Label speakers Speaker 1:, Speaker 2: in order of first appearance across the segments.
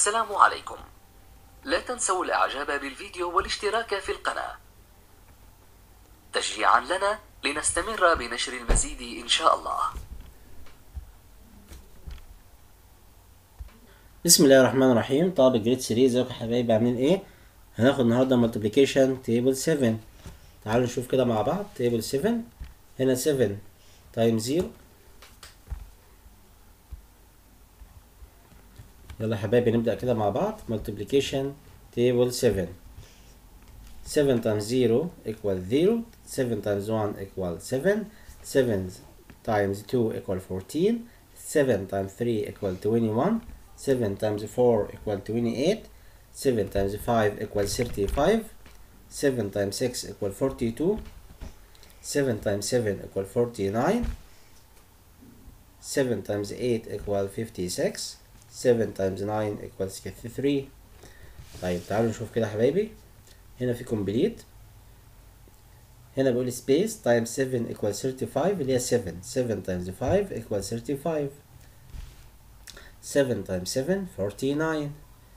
Speaker 1: السلام عليكم لا تنسوا الاعجاب بالفيديو والاشتراك في القناة تشجيعا لنا لنستمر بنشر المزيد ان شاء الله
Speaker 2: بسم الله الرحمن الرحيم طالب جريد 3 ازيكم يا حبايبي عاملين ايه هناخد النهارده ملتبليكيشن تيبل 7 تعالوا نشوف كده مع بعض تيبل 7 هنا 7 تايم 0 يلا يا حبايبي نبدأ كده مع بعض multiplication table 7 7 times 0 equal 0 7 times 1 equal 7 7 times 2 equal 14 7 times 3 equal 21 7 times 4 equal 28 7 times 5 equal 35 7 times 6 equal 42 7 times 7 equal 49 7 times 8 equal 56 7 times 9 equals 53 طيب تعالوا نشوف كده يا حبايبي هنا في complete هنا بيقول space times 7 equals 35 اللي هي 7 7 times 5 equals 35 7 times 7 49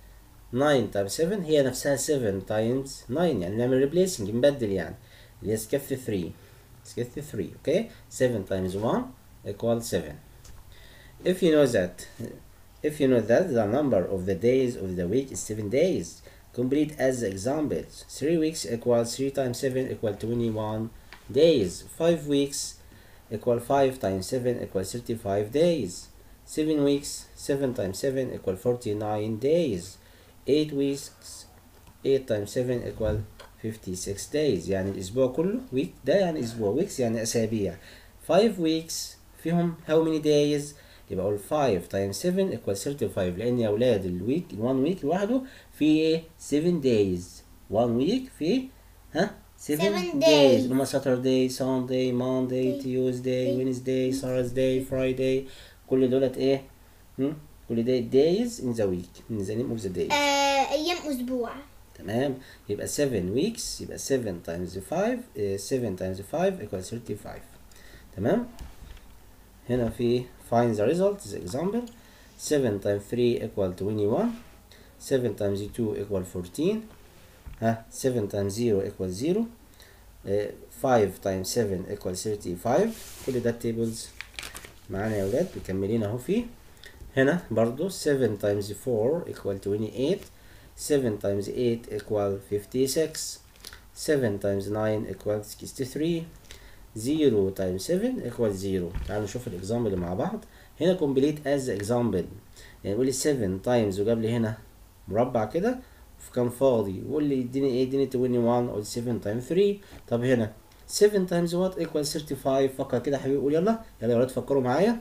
Speaker 2: 9 times 7 هي نفسها 7 times 9 يعني نعمل replacing نبدل يعني اللي هي سكت 3 سكت 3 اوكي 7 times 1 equals 7 if you know that if you know that the number of the days of the week is 7 days complete as examples 3 weeks equals 3 times 7 equal 21 days 5 weeks equal 5 times 7 equals 35 days 7 weeks 7 times 7 equal 49 days 8 weeks 8 times 7 equal 56 days يعني الأسبوع كله week ده يعني أسبوع weeks يعني أسابيع 5 weeks فيهم how many days يبقى أقول 5 times 7 equal 35 لأن يا أولاد الويك 1 week لوحده فيه إيه 7 days 1 week فيه ها 7
Speaker 3: Seven
Speaker 2: days
Speaker 3: days.
Speaker 2: اللي هما Saturday Sunday Monday Tuesday Wednesday Thursday Friday كل دولت إيه هم؟ كل ده days in the week in the name of the day
Speaker 3: آه، أيام أسبوع
Speaker 2: تمام يبقى 7 weeks يبقى 7 times 5 آه، 7 times 5 equals 35 تمام هنا في find the result is example 7 times 3 equal 21 7 times 2 equal 14 ها 7 times 0 equal 0 آه، 5 times 7 equal 35 كل ده tables معانا يا ولاد مكملين اهو فيه هنا برضو 7 times 4 equal 28 7 times 8 equal 56 7 times 9 equal 63 0 times 7 equal 0 تعالوا نشوف الاكزامبل مع بعض هنا complete as example يعني يقول لي 7 times وجاب لي هنا مربع كده كان فاضي يقول لي اديني ايه اديني 21 قلت 7 times 3 طب هنا 7 times what equal 35 فكر كده يا حبيبي قول يلا يلا يا ولاد فكروا معايا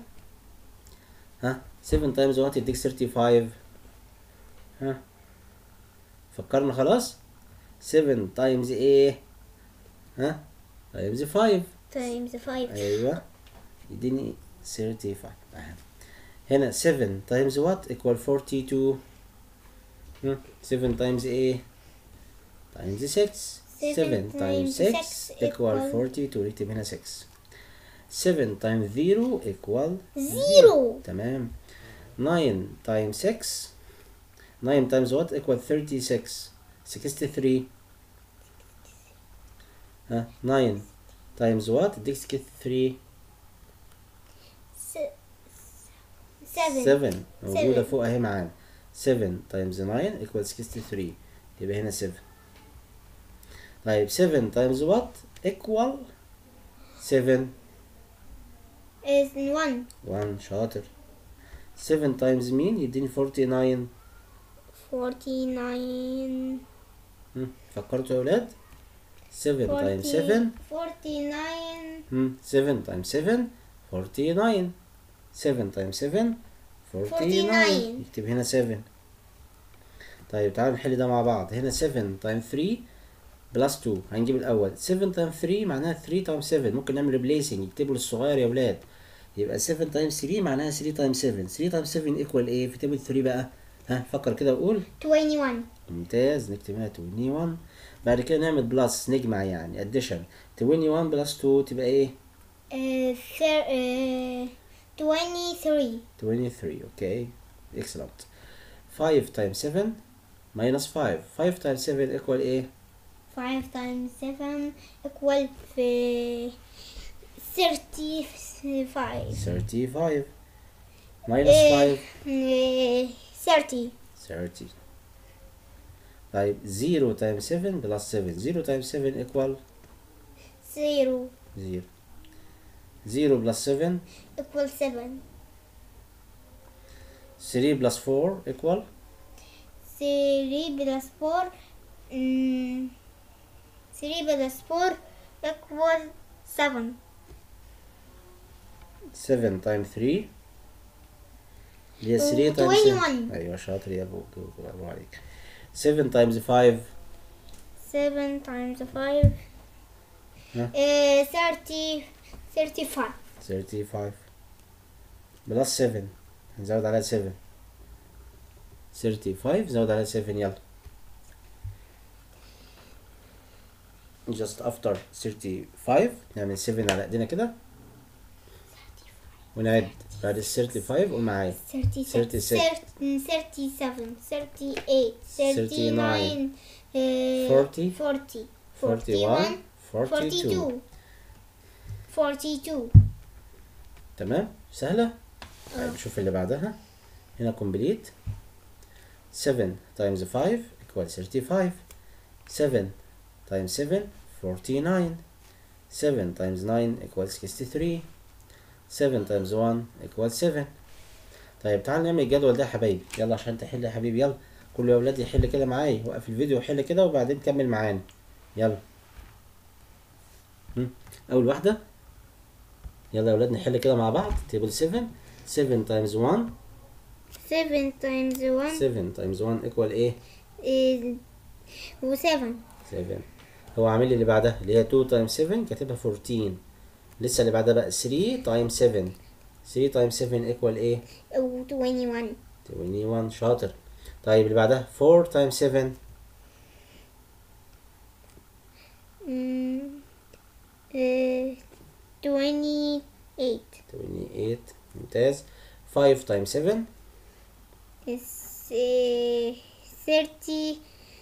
Speaker 2: ها 7 times what يديك 35 ها فكرنا خلاص 7 times ايه ها times 5
Speaker 3: times 5
Speaker 2: ايوه يديني 35 أهي. هنا 7 times what equal 42 هم؟ 7 times ايه times 6 7 times 6 equal 42 نكتب هنا 6 7 times 0 equal
Speaker 3: 0
Speaker 2: تمام 9 times 6 9 times what equal 36 63 ها 9 times what اديك 63
Speaker 3: 7
Speaker 2: 7 موجودة
Speaker 3: Seven.
Speaker 2: فوق اهي معانا 7 times 9 equal 63 يبقى هنا 7 طيب 7 times what equal 7
Speaker 3: is 1
Speaker 2: 1 شاطر 7 times مين يديني 49
Speaker 3: 49
Speaker 2: هم، فكرتوا يا ولاد 7 times 7
Speaker 3: 49
Speaker 2: هم، 7 times 7 49 7 times 7 49
Speaker 3: 49.
Speaker 2: يكتب هنا 7 طيب تعالوا نحل ده مع بعض هنا 7 times 3 بلس 2 هنجيب الاول 7 times 3 معناها 3 times 7 ممكن نعمل ريبليسنج يكتبوا للصغير يا ولاد يبقى 7 times 3 معناها 3 times 7 3 times 7 equal ايه في تيبل 3 بقى ها فكر كده وقول
Speaker 3: 21
Speaker 2: ممتاز نكتب هنا 21 بعد كده نعمل بلس نجمع يعني اديشن 21 بلس 2 تبقى ايه
Speaker 3: آه، thir- آه، 23
Speaker 2: 23 اوكي excellent 5 times 7 minus 5 5 times 7 equal ايه
Speaker 3: 5 times 7 equal في 35
Speaker 2: 35 minus
Speaker 3: إيه،
Speaker 2: 5
Speaker 3: إيه، 30
Speaker 2: 30 طيب 0 times 7 plus 7 0 times 7 equal
Speaker 3: 0
Speaker 2: 0 0 plus 7
Speaker 3: equal 7
Speaker 2: 3 plus 4 equal
Speaker 3: 3 plus 4 mm, 3 plus 4 equal 7
Speaker 2: 7 times 3 اللي هي 3 times 7
Speaker 3: 21.
Speaker 2: ايوه شاطر يا ابو برافو عليك 7 times 5
Speaker 3: 7 times 5
Speaker 2: ها؟
Speaker 3: uh, 30 35
Speaker 2: 35 بلس 7 هنزود عليها 7 35 زود عليها 7 يلا just after 35 نعمل 7 على ايدينا كده ونعد بعد ال 35 قول معايا
Speaker 3: 36
Speaker 2: 36.
Speaker 3: 37 38 39 uh,
Speaker 2: 40,
Speaker 3: 40
Speaker 2: 41 42
Speaker 3: 42 42
Speaker 2: تمام سهلة طيب شوف اللي بعدها هنا complete 7 times 5 equal 35 7 times 7 49 7 times 9 equals 63 7 times 1 equals 7 طيب تعال نعمل الجدول ده يا حبايبي يلا عشان تحل يا حبيبي يلا كل يا اولاد يحل كده معايا وقف الفيديو وحل كده وبعدين كمل معانا يلا هم، اول واحده يلا يا اولاد نحل كده مع بعض تيبل 7 7 times 1
Speaker 3: 7 times 1
Speaker 2: 7 times 1 equal ايه
Speaker 3: is 7
Speaker 2: 7 هو عامل لي اللي بعدها اللي هي 2 times 7 كاتبها 14 لسه اللي بعدها بقى 3 times 7 3 times 7 equal ايه
Speaker 3: 21
Speaker 2: 21 شاطر طيب اللي بعدها 4 times 7
Speaker 3: mm, uh, 28
Speaker 2: 28 ممتاز 5 times 7
Speaker 3: is uh, 30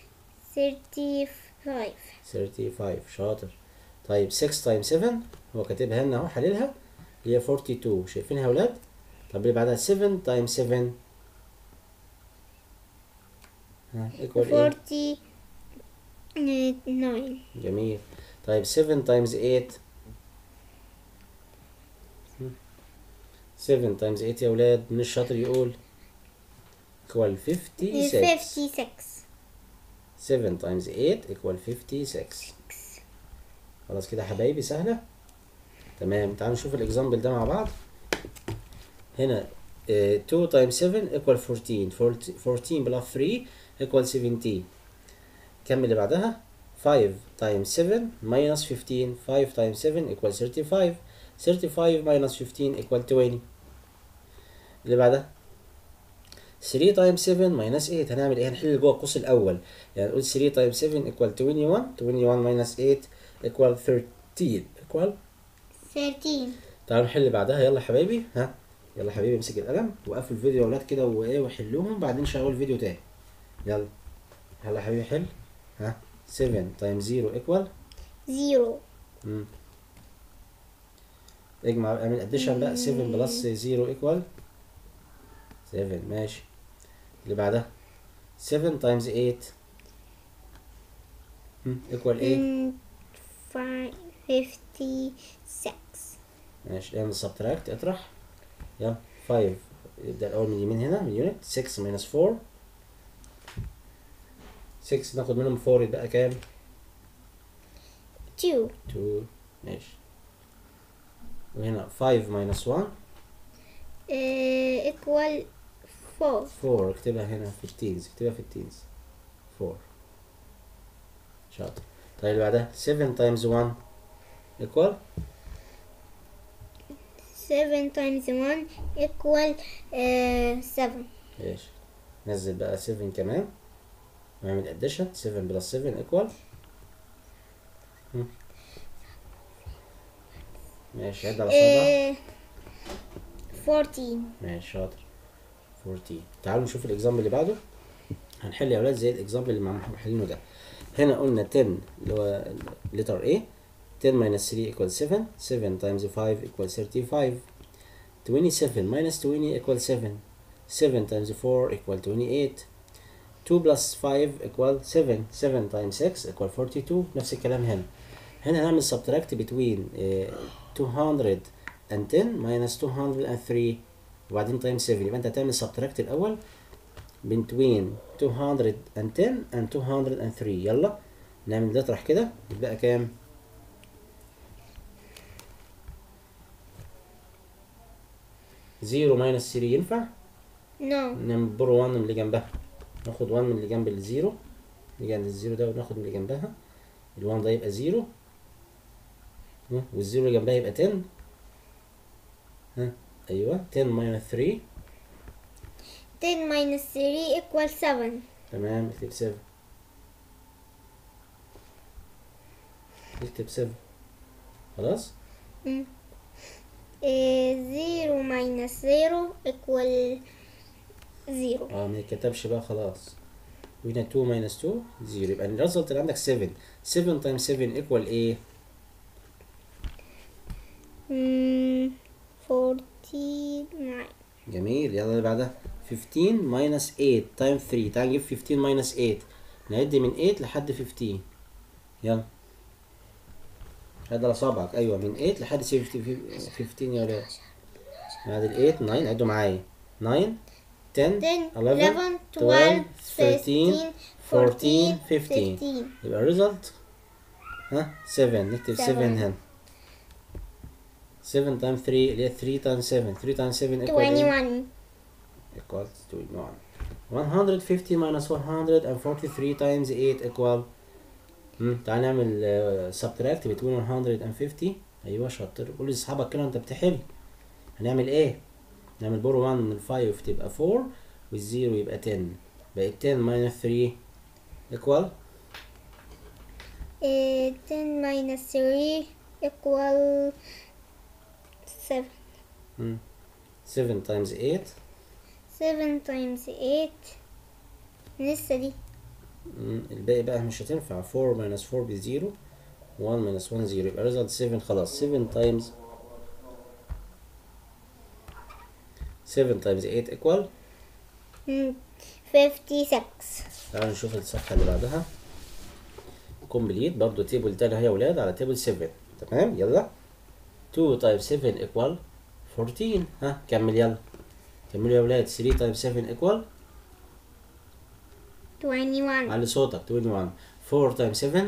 Speaker 3: 35
Speaker 2: 35 شاطر طيب 6 times 7 هو كاتبها لنا اهو حللها اللي هي 42 شايفينها يا ولاد طب اللي بعدها 7 times 7 ها equal ايه
Speaker 3: 49
Speaker 2: جميل طيب 7 times 8 هم. 7 times 8 يا ولاد من الشاطر يقول equal 56
Speaker 3: 56
Speaker 2: 7 times 8 equal 56 خلاص كده يا حبايبي سهلة تمام تعالوا نشوف الاكزامبل ده مع بعض هنا آه، 2 times 7 equal 14 14 14 plus 3 equal 17 كمل اللي بعدها 5 times 7 minus 15 5 times 7 equal 35 35 minus 15 equal 20 اللي بعدها 3 times 7 minus 8 هنعمل ايه هنحل جوه القوس الاول يعني نقول 3 times 7 equal 21 21 minus 8 equal 13 equal
Speaker 3: 13
Speaker 2: تعالوا نحل بعدها يلا يا حبايبي ها يلا يا حبيبي امسك القلم وقفوا الفيديو يا اولاد كده وايه وحلوهم بعدين شغلوا الفيديو تاني يلا يلا يا حبيبي حل ها 7 times 0 equal
Speaker 3: 0
Speaker 2: مم. اجمع اعمل اديشن بقى 7 بلس 0 equal 7 ماشي اللي بعدها 7 times 8 مم. equal ايه
Speaker 3: Mm, fi- 56
Speaker 2: ماشي اعمل سبتراكت اطرح يلا 5 يبدأ الأول من اليمين هنا من يونت 6 minus 4 6 ناخد منهم 4 يبقى كام؟
Speaker 3: 2
Speaker 2: 2 ماشي وهنا 5 minus 1
Speaker 3: uh, equal 4
Speaker 2: 4 اكتبها هنا في التينز اكتبها في التينز 4 شاطر طيب اللي بعدها 7 times 1 equal
Speaker 3: 7 times 1 equal uh, 7
Speaker 2: ماشي نزل بقى 7 كمان ونعمل اديشن 7 بلس 7 equal هم. ماشي عد على صوابعك
Speaker 3: uh, 14
Speaker 2: ماشي شاطر 14 تعالوا نشوف الاكزامبل اللي بعده هنحل يا ولاد زي الاكزامبل اللي مع حلينه ده هنا قلنا 10 اللي هو letter A 10 minus 3 equals 7 7 times 5 equals 35 27 minus 20 equals 7 7 times 4 equal 28 2 plus 5 equal 7 7 times 6 equal 42 نفس الكلام هنا هنا هنعمل subtract between uh, 210 minus 203 وبعدين times 7 يبقى انت هتعمل subtract الاول between 210 and 203 يلا نعمل ده اطرح كده يبقى كام 0 minus 3 ينفع
Speaker 3: no
Speaker 2: نمبر 1 من اللي جنبها ناخد 1 من اللي جنب الزيرو نيجي عند الزيرو ده وناخد من اللي جنبها ال1 ده يبقى زيرو ها، والزيرو اللي جنبها يبقى 10 ها ايوه 10 minus 3
Speaker 3: 10 minus 3 equals 7
Speaker 2: تمام اكتب 7 اكتب 7 خلاص
Speaker 3: mm. uh, 0 minus 0 equal 0
Speaker 2: اه ما يتكتبش بقى خلاص وهنا 2 minus 2 0 يبقى الريزلت اللي عندك 7 7 times 7 equal ايه
Speaker 3: mm. 49
Speaker 2: جميل يلا اللي بعدها 15 minus 8 times 3 تعال نجيب 15 minus 8 نعد من 8 لحد 15 يلا عد على صابعك ايوه من 8 لحد 15 15 يا ولاد بعد ال 8 9 عدوا معايا 9 10
Speaker 3: 10 11 12 13 14 15
Speaker 2: يبقى الريزلت ها 7 نكتب 7
Speaker 3: 7.
Speaker 2: هنا 7 times 3 اللي هي 3 times 7 3 times 7 equal إيه؟
Speaker 3: 21
Speaker 2: equals 21 150 minus 143 times 8 equal مم. تعال نعمل uh, subtract between 150 ايوه شاطر قول لاصحابك كده انت بتحل هنعمل ايه نعمل بورو 1 من 5 تبقى 4 والزيرو يبقى 10 بقت 10 minus 3 equal
Speaker 3: Uh, 10 minus 3 equal 7
Speaker 2: مم. 7 times 8
Speaker 3: 7 times 8 لسه دي
Speaker 2: مم. الباقي بقى مش هتنفع 4 minus 4 بزيرو 1 minus 1 0 يبقى result 7 خلاص 7 times 7 times 8 equal
Speaker 3: Mm, 56
Speaker 2: تعالوا نشوف الصفحة اللي بعدها كومبليت برضو تيبل تاني اهي يا ولاد على تيبل 7 تمام يلا 2 times 7 equal 14 ها كمل يلا كملوا يا ولاد 3 times 7 equal
Speaker 3: 21
Speaker 2: علي صوتك 21 4 times 7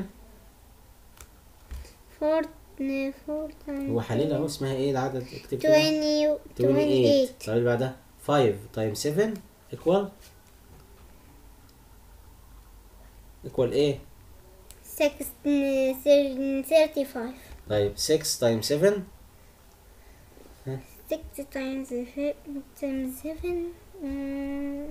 Speaker 3: 4 4 times
Speaker 2: هو حليل اهو اسمها ايه العدد اكتب كده
Speaker 3: 20
Speaker 2: 28
Speaker 3: 28
Speaker 2: طيب اللي بعدها 5 times 7 equal equal ايه
Speaker 3: 6 35
Speaker 2: طيب 6 times 7
Speaker 3: 6 times 7 times 7 mm,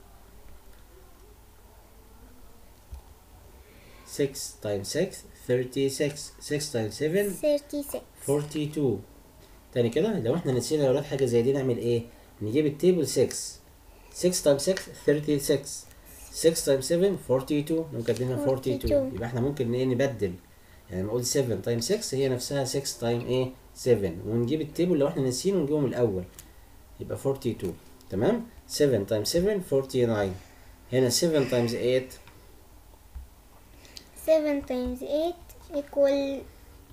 Speaker 2: 6 times 6 36 6 times 7
Speaker 3: 36
Speaker 2: 42 تاني كده لو احنا نسينا يا ولاد حاجه زي دي نعمل ايه نجيب التيبل 6 6 times 6 36 6 times 7 42 لو كاتبينها 42
Speaker 3: 42.
Speaker 2: يبقى احنا ممكن ايه نبدل يعني نقول 7 times 6 هي نفسها 6 times ايه 7 ونجيب التيبل لو احنا نسينا ونجيبه من الاول يبقى 42 تمام 7 times 7 49 هنا 7 times 8
Speaker 3: 7 times 8 equal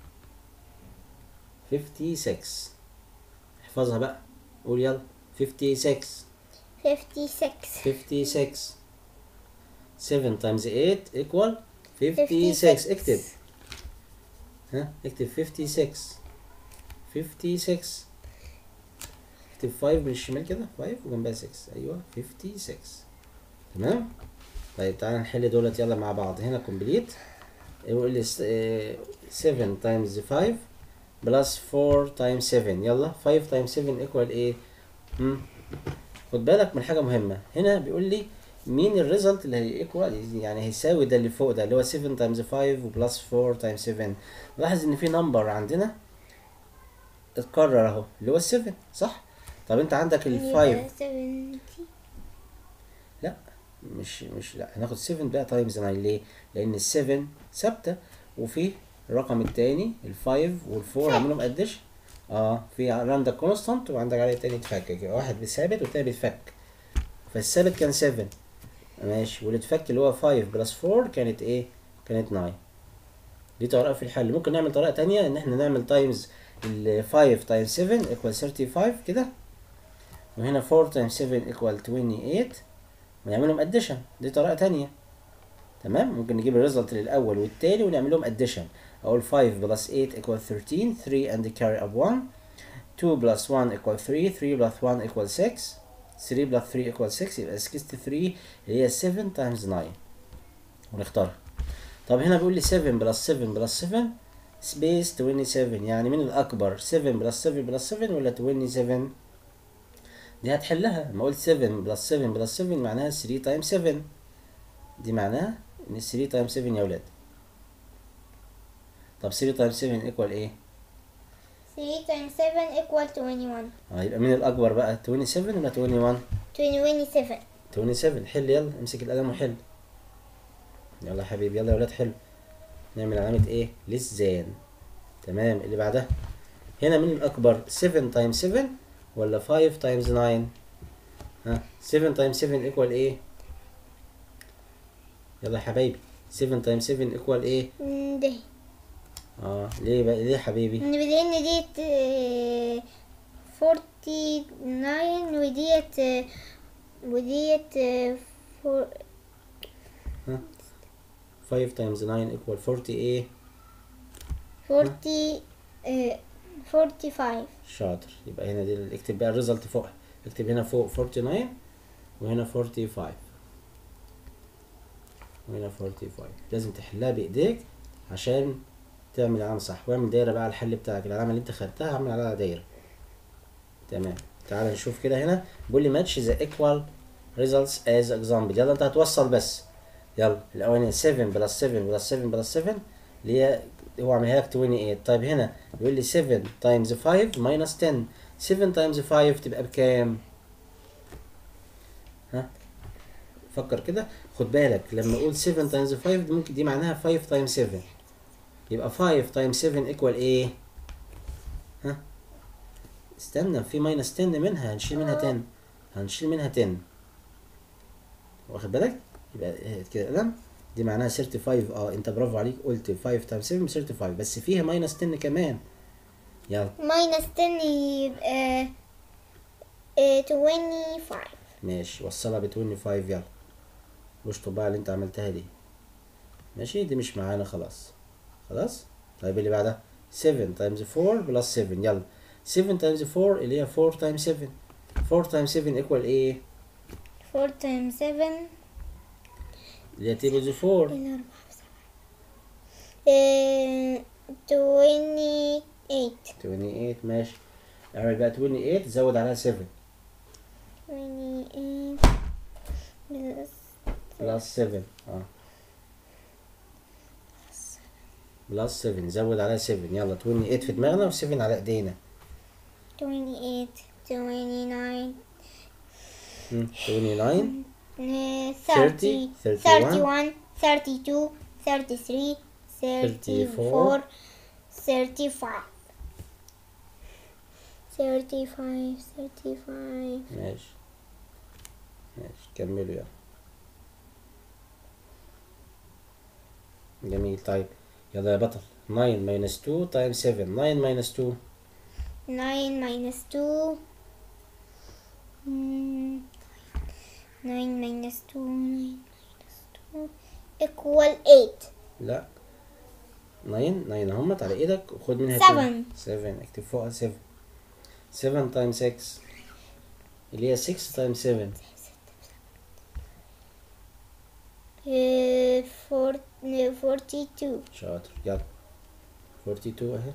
Speaker 2: 56 احفظها بقى قول يلا 56
Speaker 3: 56
Speaker 2: 56 7 times 8 equal 56 اكتب ها اكتب 56 56 اكتب 5 من الشمال كده 5 وجنبها 6 ايوه 56 تمام طيب تعالى نحل دولت يلا مع بعض هنا كومبليت يقول لي س- آه، 7 times 5 بلس 4 times 7 يلا 5 times 7 equal ايه مم. خد بالك من حاجه مهمه هنا بيقول لي مين الريزلت اللي هي ايكوال يعني هيساوي ده اللي فوق ده اللي هو 7 تايمز 5 وبلس 4 تايمز 7 لاحظ ان في نمبر عندنا اتكرر اهو اللي هو ال 7 صح طب انت عندك ال 5
Speaker 3: 70
Speaker 2: لا مش مش لا هناخد 7 بقى تايمز 9 ليه؟ لأن ال 7 ثابتة وفي الرقم التاني ال 5 وال 4 عاملهم قديش؟ اه في عندك كونستانت وعندك عليه تاني يتفكك يبقى واحد ثابت والتاني بيتفك فالثابت كان 7 ماشي واللي اتفك اللي هو 5 بلس 4 كانت ايه؟ كانت 9 دي طريقة في الحل ممكن نعمل طريقة تانية ان احنا نعمل تايمز ال 5 تايمز 7 equal 35 كده وهنا 4 تايمز 7 equal 28 ونعملهم اديشن دي طريقة تانية تمام ممكن نجيب الريزلت للأول والتاني ونعمل لهم اديشن أقول 5 بلس 8 equal 13 3 and carry up 1 2 plus 1 equal 3 3 plus 1 equal 6 3 plus 3 equal 6 يبقى 63 اللي هي 7 times 9 ونختارها طب هنا بيقول لي 7 بلس 7 بلس 7 سبيس 27 يعني مين الأكبر 7 بلس 7 بلس 7 ولا 27 دي هتحلها لما قلت 7 بلس 7 بلس 7 معناها 3 تايم 7 دي معناها ان 3 تايم 7 يا ولاد طب 3 تايم 7 ايكوال ايه
Speaker 3: 3 times 7 equal 21
Speaker 2: اه يبقى مين الاكبر بقى 27 ولا 21
Speaker 3: 27
Speaker 2: 27 حل يلا امسك القلم وحل يلا يا حبيبي يلا يا ولاد حلو نعمل علامة ايه ليس زان تمام اللي بعدها هنا مين الأكبر 7 تايم 7 ولا 5 تايمز 9 ها 7 تايم 7 ايكوال ايه يلا يا حبايبي 7 تايم 7 ايكوال ايه
Speaker 3: ده
Speaker 2: اه ليه بقى ليه يا حبيبي
Speaker 3: لأن ديت آه، 49 وديت آه، وديت آه، فور-
Speaker 2: 5 تايمز 9 ايكوال 40 ايه
Speaker 3: 40 آه، 45
Speaker 2: شاطر يبقى هنا دي ال- اكتب بقى الريزلت فوق اكتب هنا فوق 49 وهنا 45 وهنا 45 لازم تحلها بايديك عشان تعمل علامة صح واعمل دايرة بقى على الحل بتاعك العلامة اللي انت خدتها اعمل عليها دايرة تمام تعال نشوف كده هنا بيقول لي match the equal results as example يلا انت هتوصل بس يلا الاولاني 7 بلس 7 بلس 7 بلس 7 اللي هي هو عاملها لك 28 طيب هنا بيقول لي 7 تايمز 5 ماينس 10 7 تايمز 5 تبقى بكام؟ ها؟ فكر كده خد بالك لما اقول 7 تايمز 5 دي ممكن دي معناها 5 تايمز 7 يبقى 5 تايمز 7 ايكوال ايه؟ ها؟ استنى في ماينس 10 منها هنشيل منها 10 هنشيل منها 10 واخد بالك؟ يبقى إيه كده قلم دي معناها 35 اه انت برافو عليك قلت 5 تايمز 7 ب 35 بس فيها ماينس 10 كمان يلا
Speaker 3: ماينس 10 يبقى آه، 25
Speaker 2: ماشي وصلها ب 25 يلا واشطب بقى اللي انت عملتها دي ماشي دي مش معانا خلاص خلاص طيب اللي بعدها 7 تايمز 4 بلس 7 يلا 7 تايمز 4 اللي هي 4 تايمز 7 4 تايمز 7 ايكوال ايه
Speaker 3: 4 times 7
Speaker 2: اللي هي تيبلز 4
Speaker 3: إلى 4 آه، 28
Speaker 2: 28 ماشي اعمل بقى 28 زود عليها 7
Speaker 3: 28 بلس
Speaker 2: بلس 7 اه بلس 7 زود عليها 7 يلا 28 في دماغنا و7 على ايدينا
Speaker 3: 28 29
Speaker 2: مم، 29
Speaker 3: uh,
Speaker 2: 30,
Speaker 3: 30
Speaker 2: 31,
Speaker 3: 31 32 33 34 35 35 35
Speaker 2: ماشي ماشي كملوا يلا جميل طيب يلا يا بطل 9 minus 2 times 7 9 minus 2
Speaker 3: 9 minus 2 mm, 9 minus 2 9 minus 2 equal 8
Speaker 2: لا 9 9 اهمت على ايدك وخد منها
Speaker 3: Seven.
Speaker 2: 7 اكتب فوقها 7 7 times 6 اللي هي 6 times 7
Speaker 3: uh, four, no, 42
Speaker 2: شاطر يلا 42 اهي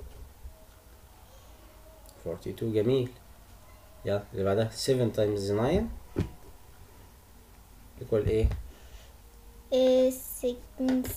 Speaker 2: 42 جميل يلا اللي بعدها 7 times 9 equal ايه
Speaker 3: uh, six-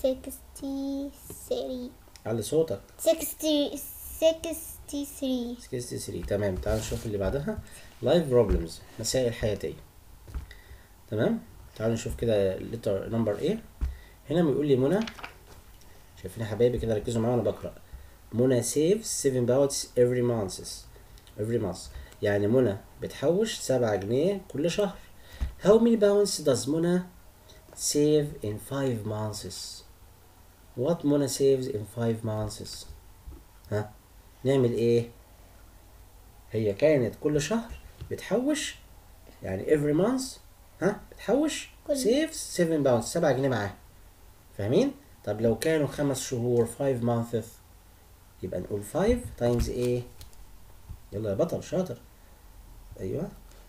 Speaker 3: 63
Speaker 2: علي صوتك
Speaker 3: 60 63
Speaker 2: 63 تمام تعال نشوف اللي بعدها life problems مسائل حياتية تمام تعالوا نشوف كده الليتر نمبر ايه هنا بيقول لي منى شايفين يا حبايبي كده ركزوا معايا وانا بقرا منى saves 7 pounds every month every month يعني منى بتحوش 7 جنيه كل شهر how many pounds does منى save in 5 months what منى saves in 5 months ها نعمل ايه هي كانت كل شهر بتحوش يعني every month ها بتحوش
Speaker 3: كل-
Speaker 2: saves 7 pounds 7 جنيه معاها فاهمين طب لو كانوا خمس شهور 5 months يبقى نقول 5 times ايه يلا يا بطل شاطر ايوه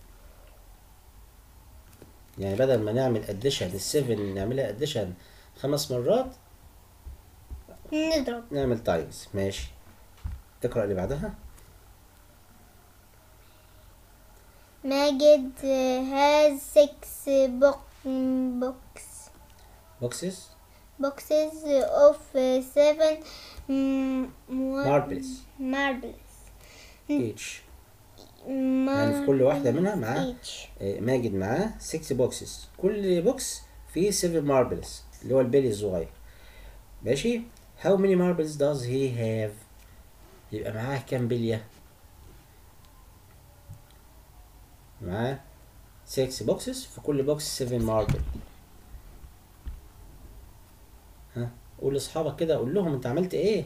Speaker 2: يعني بدل ما نعمل اديشن السفن نعملها اديشن خمس مرات
Speaker 3: نضرب
Speaker 2: نعمل تايمز ماشي تقرا اللي بعدها
Speaker 3: ماجد has six book books
Speaker 2: بوكسز
Speaker 3: boxes of seven mm,
Speaker 2: Marbles.
Speaker 3: marbles
Speaker 2: ايتش يعني في كل واحدة منها معاه
Speaker 3: each
Speaker 2: آه، ماجد معاه 6 بوكسز كل بوكس فيه 7 ماربلز اللي هو البيلي الصغير ماشي how many marbles does he have يبقى معاه كام بلية معاه 6 بوكسز في كل بوكس 7 ماربل ها قول لاصحابك كده قول لهم انت عملت ايه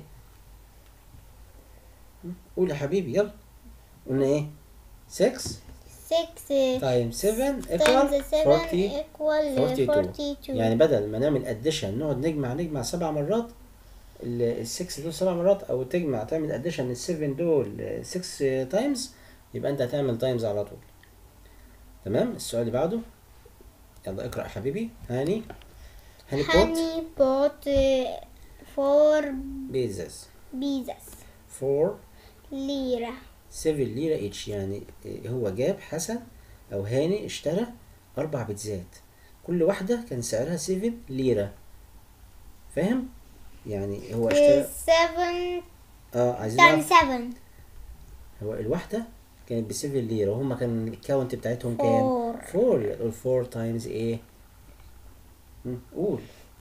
Speaker 2: قول يا حبيبي يلا قلنا ايه 6
Speaker 3: six
Speaker 2: تايم 7
Speaker 3: times
Speaker 2: equal
Speaker 3: seven
Speaker 2: 40
Speaker 3: equal
Speaker 2: 42
Speaker 3: 42
Speaker 2: يعني بدل ما نعمل اديشن نقعد نجمع نجمع سبع مرات ال 6 دول سبع مرات او تجمع تعمل اديشن ال 7 دول 6 تايمز يبقى انت هتعمل تايمز على طول تمام السؤال اللي بعده يلا اقرا يا حبيبي هاني هاني بوت
Speaker 3: Honey bought uh, four
Speaker 2: بيزز
Speaker 3: pizzas
Speaker 2: فور
Speaker 3: lira
Speaker 2: 7 ليرة ايتش يعني هو جاب حسن او هاني اشترى اربع بيتزات كل واحدة كان سعرها 7 ليرة فاهم يعني هو اشترى
Speaker 3: Uh, seven
Speaker 2: اه عايزين
Speaker 3: times
Speaker 2: نعرف
Speaker 3: seven
Speaker 2: هو الواحدة كانت ب 7 ليرة وهم كان الكاونت بتاعتهم كام؟
Speaker 3: Four.
Speaker 2: 4 يبقى تقول 4 تايمز ايه؟ مم، قول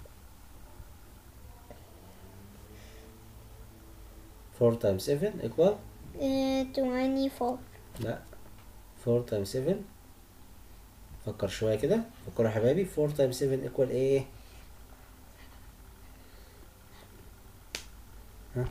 Speaker 2: 4 تايمز 7 equal
Speaker 3: uh, 24
Speaker 2: لا 4 تايمز 7 فكر شوية كده فكروا يا حبايبي 4 تايمز 7 equal ايه؟ ها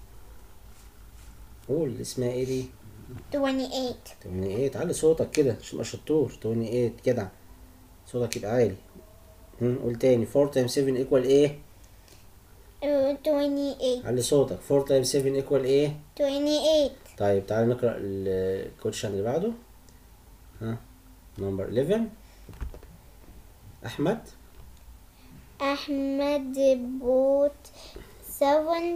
Speaker 2: قول اسمها ايه دي؟
Speaker 3: 28
Speaker 2: 28 علي صوتك كده عشان تبقى شطور 28 كده صوتك يبقى عالي هم، قول تاني 4 تايمز 7 equal ايه؟
Speaker 3: uh, 28
Speaker 2: علي صوتك 4 تايمز 7 equal ايه؟
Speaker 3: 28
Speaker 2: طيب تعالى نقرا الكوتشن اللي بعده ها نمبر 11 احمد
Speaker 3: Ahmed bought seven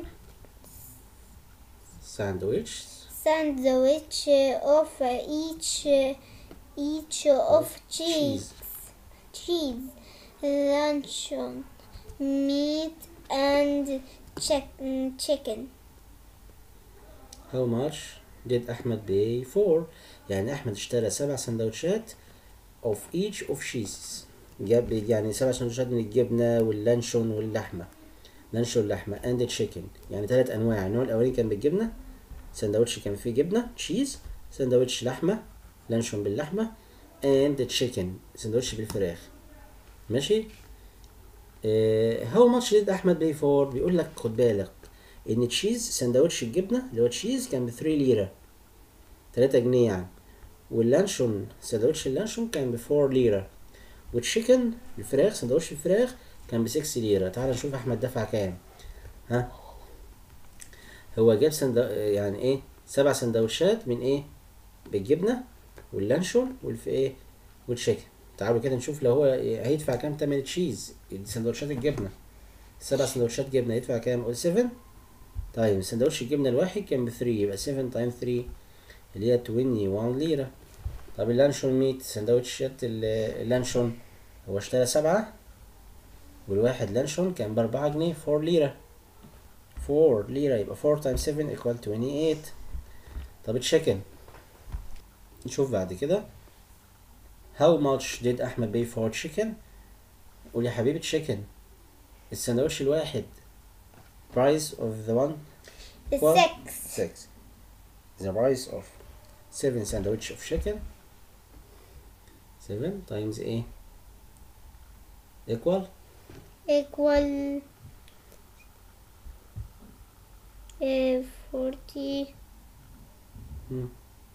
Speaker 2: ساندويتش
Speaker 3: sandwich of each each of cheese cheese luncheon meat and chick- chicken
Speaker 2: How much did أحمد pay for يعني أحمد اشترى سبع سندوتشات of each of cheeses جاب يعني سبع سندوتشات من الجبنة واللانشون واللحمة لانشون لحمة and chicken يعني ثلاث أنواع النوع الأولاني كان بالجبنة سندوتش كان فيه جبنة تشيز سندوتش لحمة لانشون باللحمة and chicken سندوتش بالفراخ ماشي هاو ماتش did أحمد pay for بيقول لك خد بالك ان تشيز سندوتش الجبنه اللي هو تشيز كان ب 3 ليره 3 جنيه يعني واللانشون سندوتش اللانشون كان ب 4 ليره والتشيكن الفراخ سندوتش الفراخ كان ب 6 ليره تعال نشوف احمد دفع كام ها هو جاب سندو... يعني ايه سبع سندوتشات من ايه بالجبنه واللانشون والف ايه والتشيكن تعالوا كده نشوف لو هو هيدفع كام تمن التشيز سندوتشات الجبنه سبع سندوتشات جبنه يدفع كام قول 7 طيب سندوتش الجبنه الواحد كان ب 3 يبقى 7 تايم 3 اللي هي 21 ليره طب اللانشون ميت سندوتشات ال- اللانشون هو اشترى سبعة والواحد لانشون كان بأربعة جنيه 4 ليرة 4 ليرة يبقى 4 تايم 7 equal 28 طب تشيكن نشوف بعد كده how much did أحمد pay for chicken قول يا حبيبي chicken السندوتش الواحد price of the one Well,
Speaker 3: six
Speaker 2: six the price of seven sandwich of chicken seven times A equal
Speaker 3: equal uh, forty
Speaker 2: hmm,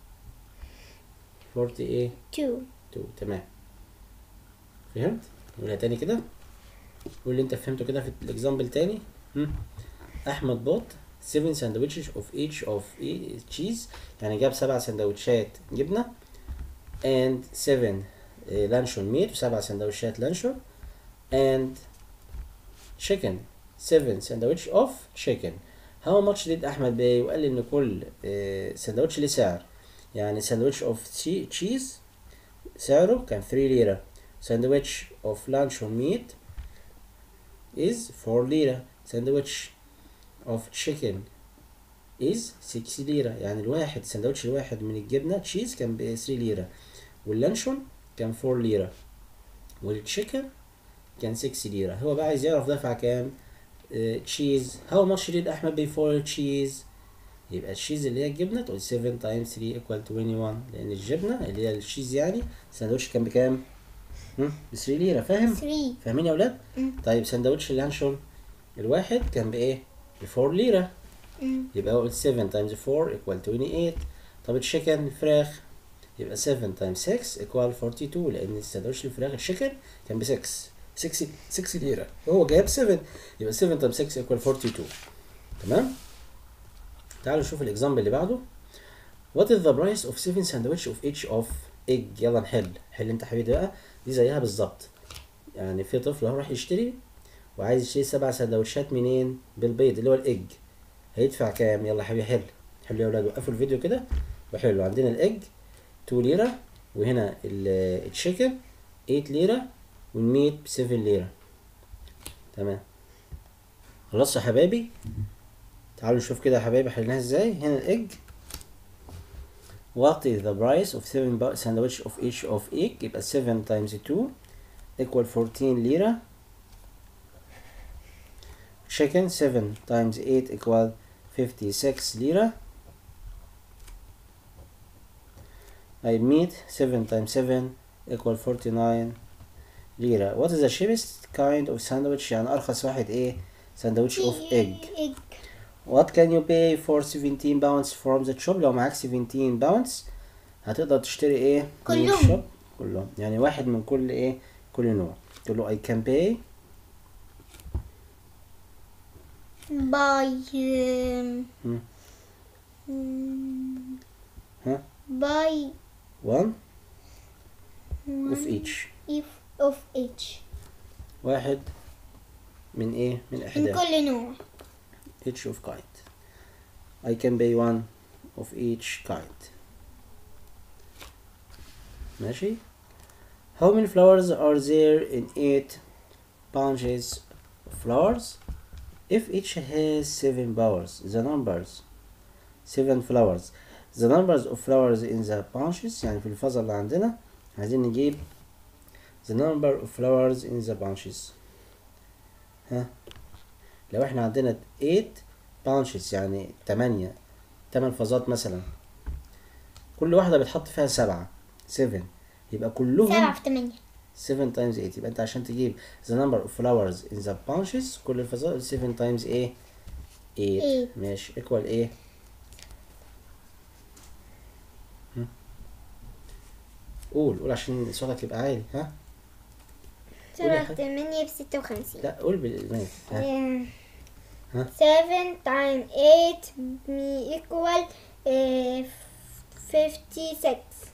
Speaker 2: 40 A
Speaker 3: two
Speaker 2: 2 تمام فهمت؟ نقولها تاني كده قول اللي انت فهمته كده في الاكزامبل تاني هم؟ احمد بوت 7 sandwiches of each of e- cheese يعني جاب سبع سندوتشات جبنه and 7 لانشون ميت وسبع سندوتشات لانشون and chicken 7 sandwich of chicken how much did احمد pay وقال لي ان كل آه، سندوتش ليه سعر يعني سندوتش of cheese سعره كان 3 ليرة ساندويتش اوف لانشون ميت is 4 ليرة ساندويتش اوف تشيكن is 6 ليرة يعني الواحد ساندوتش الواحد من الجبنة تشيز كان ب 3 ليرة واللانشون كان 4 ليرة والتشيكن كان 6 ليرة هو بقى عايز يعرف دفع كام تشيز هاو ماتش did احمد بي فور تشيز يبقى الشيز اللي هي الجبنه تقول 7 تايمز 3 ايكوال 21 لان الجبنه اللي هي الشيز يعني سندوتش كان بكام؟ هم؟ ب 3 ليره فاهم؟
Speaker 3: three
Speaker 2: فاهمين يا اولاد؟
Speaker 3: مم.
Speaker 2: طيب سندوتش اللانشون الواحد كان بايه؟ ب 4 ليره
Speaker 3: مم.
Speaker 2: يبقى اقول 7 تايمز 4 ايكوال 28 طب التشيكن الفراخ يبقى 7 تايمز 6 ايكوال 42 لان السندوتش الفراخ التشيكن كان ب 6 6 6 ليره هو جايب 7 يبقى 7 تايمز 6 ايكوال 42 تمام؟ تعالوا نشوف الاكزامبل اللي بعده What is the price of 7 sandwich of each of egg يلا نحل حل انت حبيبي بقى دي زيها بالظبط يعني في طفل اهو راح يشتري وعايز يشتري سبع سندوتشات منين بالبيض اللي هو الايج هيدفع كام يلا حبيبي حل حلوا يا اولاد وقفوا الفيديو كده وحلوا عندنا الايج 2 ليره وهنا ال- التشيكن 8 ليره والميت ب 7 ليره تمام خلاص يا حبايبي تعالوا نشوف كده يا حبايبي حلناها ازاي هنا الايج What is the price of 7 bu- sandwich of each of egg يبقى 7 times 2 equal 14 ليرة chicken 7 times 8 equal 56 ليرة طيب meat 7 times 7 equal 49 ليرة What is the cheapest kind of sandwich يعني أرخص واحد إيه sandwich of egg
Speaker 3: egg
Speaker 2: What can you pay for 17 pounds from the shop لو معاك 17 pounds هتقدر تشتري ايه من
Speaker 3: كلهم.
Speaker 2: الشوب كلهم يعني واحد من كل ايه كل نوع تقول له I can pay
Speaker 3: by um,
Speaker 2: Hmm.
Speaker 3: mm,
Speaker 2: Huh?
Speaker 3: by
Speaker 2: one
Speaker 3: one
Speaker 2: of each
Speaker 3: if of each
Speaker 2: واحد من ايه من
Speaker 3: من
Speaker 2: احدى
Speaker 3: كل نوع
Speaker 2: each of kind I can pay one of each kind ماشي How many flowers are there in eight bunches of flowers? If each has seven flowers, the numbers seven flowers. The numbers of flowers in the bunches يعني في الفصل اللي عندنا عايزين نجيب the number of flowers in the bunches. ها لو احنا عندنا 8 bunches يعني 8 8 فازات مثلا كل واحدة بتحط فيها سبعة 7 يبقى كلهم
Speaker 3: سبعة في تمانية
Speaker 2: 7 times 8 يبقى انت عشان تجيب the number of flowers in the bunches كل الفصائل 7 times ايه 8
Speaker 3: Eight.
Speaker 2: ماشي equal ايه هم؟ قول قول عشان صوتك يبقى عالي ها قولي يا
Speaker 3: سبعة في
Speaker 2: حبيبي.
Speaker 3: تمانية بستة وخمسين
Speaker 2: لا قول بالماث ها ها؟
Speaker 3: 7 times 8 me equal uh, 56